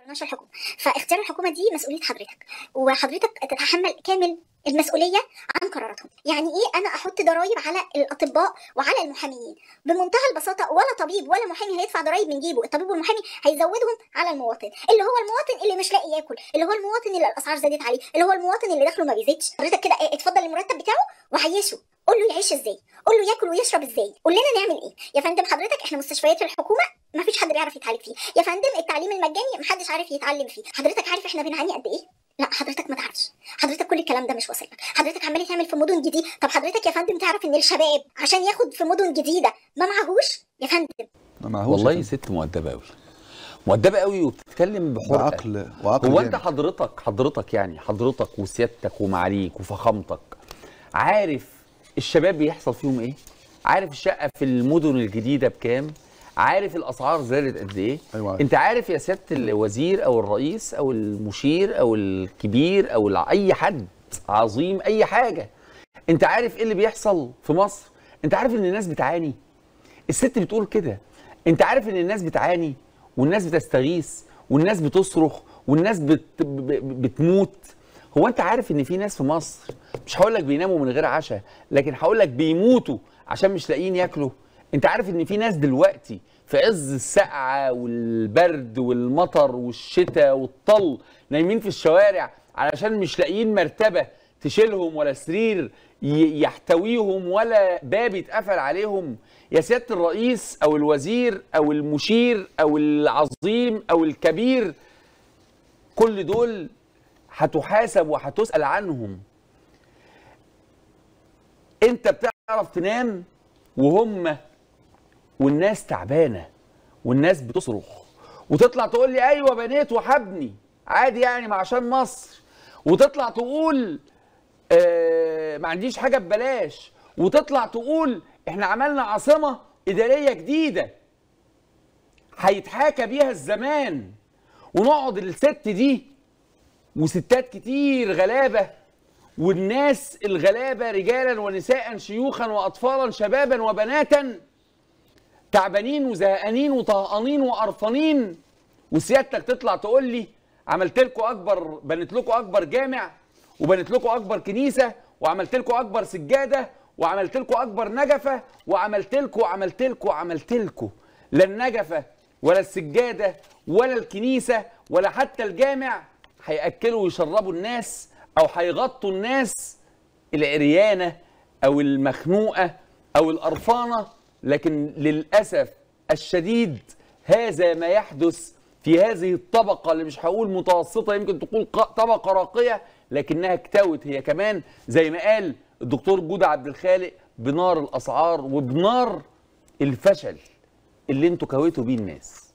نشر الحكومه فاختيار الحكومه دي مسؤوليه حضرتك وحضرتك تتحمل كامل المسؤوليه عن قراراتهم يعني ايه انا احط ضرائب على الاطباء وعلى المحاميين بمنتهى البساطه ولا طبيب ولا محامي هيدفع ضرائب من جيبه الطبيب والمحامي هيزودهم على المواطن اللي هو المواطن اللي مش لاقي ياكل اللي هو المواطن اللي الاسعار زادت عليه اللي هو المواطن اللي دخله ما بيزيدش حضرتك كده إيه، اتفضل المرتب بتاعه وعيشه قول له يعيش ازاي قول له ياكل ويشرب ازاي قول لنا نعمل ايه يا فندم حضرتك احنا مستشفيات الحكومه ما فيش حد بيعرف يتعالج فيه يا فندم التعليم المجاني محدش عارف يتعلم فيه حضرتك عارف احنا بنعاني قد ايه لا حضرتك ما تعرفش حضرتك كل الكلام ده مش واصل لك حضرتك عمال تعمل في مدن جديده طب حضرتك يا فندم تعرف ان الشباب عشان ياخد في مدن جديده ما معهوش يا فندم ما معهوش والله يا ست مؤدبه قوي مؤدبه قوي وبتتكلم فندم. بحرقه وعقل وعقل هو انت جامد. حضرتك حضرتك يعني حضرتك وسيادتك ومعاليك وفخامتك عارف الشباب بيحصل فيهم ايه؟ عارف الشقه في المدن الجديده بكام؟ عارف الاسعار زادت قد ايه؟ أيوة. انت عارف يا سياده الوزير او الرئيس او المشير او الكبير او الع- اي حد عظيم اي حاجه انت عارف ايه اللي بيحصل في مصر؟ انت عارف ان الناس بتعاني؟ الست بتقول كده انت عارف ان الناس بتعاني والناس بتستغيث والناس بتصرخ والناس بت... ب- ب- بتموت هو انت عارف ان في ناس في مصر مش هقول لك بيناموا من غير عشاء لكن هقول لك بيموتوا عشان مش لاقيين ياكلوا انت عارف ان في ناس دلوقتي في عز السقعه والبرد والمطر والشتاء والطل نايمين في الشوارع علشان مش لاقيين مرتبه تشيلهم ولا سرير ي- يحتويهم ولا باب يتقفل عليهم يا سياده الرئيس او الوزير او المشير او العظيم او الكبير كل دول هتحاسب وهتسال عنهم انت بتعرف تنام وهم والناس تعبانه والناس بتصرخ وتطلع تقول لي ايوه بنيت وحبني عادي يعني ما عشان مصر وتطلع تقول آه ما عنديش حاجه ببلاش وتطلع تقول احنا عملنا عاصمه اداريه جديده هيتحاكى بيها الزمان ونقعد الست دي وستات كتير غلابه والناس الغلابه رجالا ونساء شيوخا واطفالا شبابا وبناتا تعبانين وزهقانين وطهقانين وقرفانين وسيادتك تطلع تقول لي عملت لكم اكبر بنيت لكم اكبر جامع وبنيت لكم اكبر كنيسه وعملت لكم اكبر سجاده وعملت لكم اكبر نجفه وعملت لكم وعملت لكم وعملت لكم لا النجفه ولا السجاده ولا الكنيسه ولا حتى الجامع هياكلوا ويشربوا الناس او هيغطوا الناس العريانه او المخنوقه او القرفانه لكن للاسف الشديد هذا ما يحدث في هذه الطبقه اللي مش هقول متوسطه يمكن تقول ق- طبقه راقيه لكنها اكتوت هي كمان زي ما قال الدكتور جودة عبد الخالق بنار الاسعار وبنار الفشل اللي انتوا كويتوا بيه الناس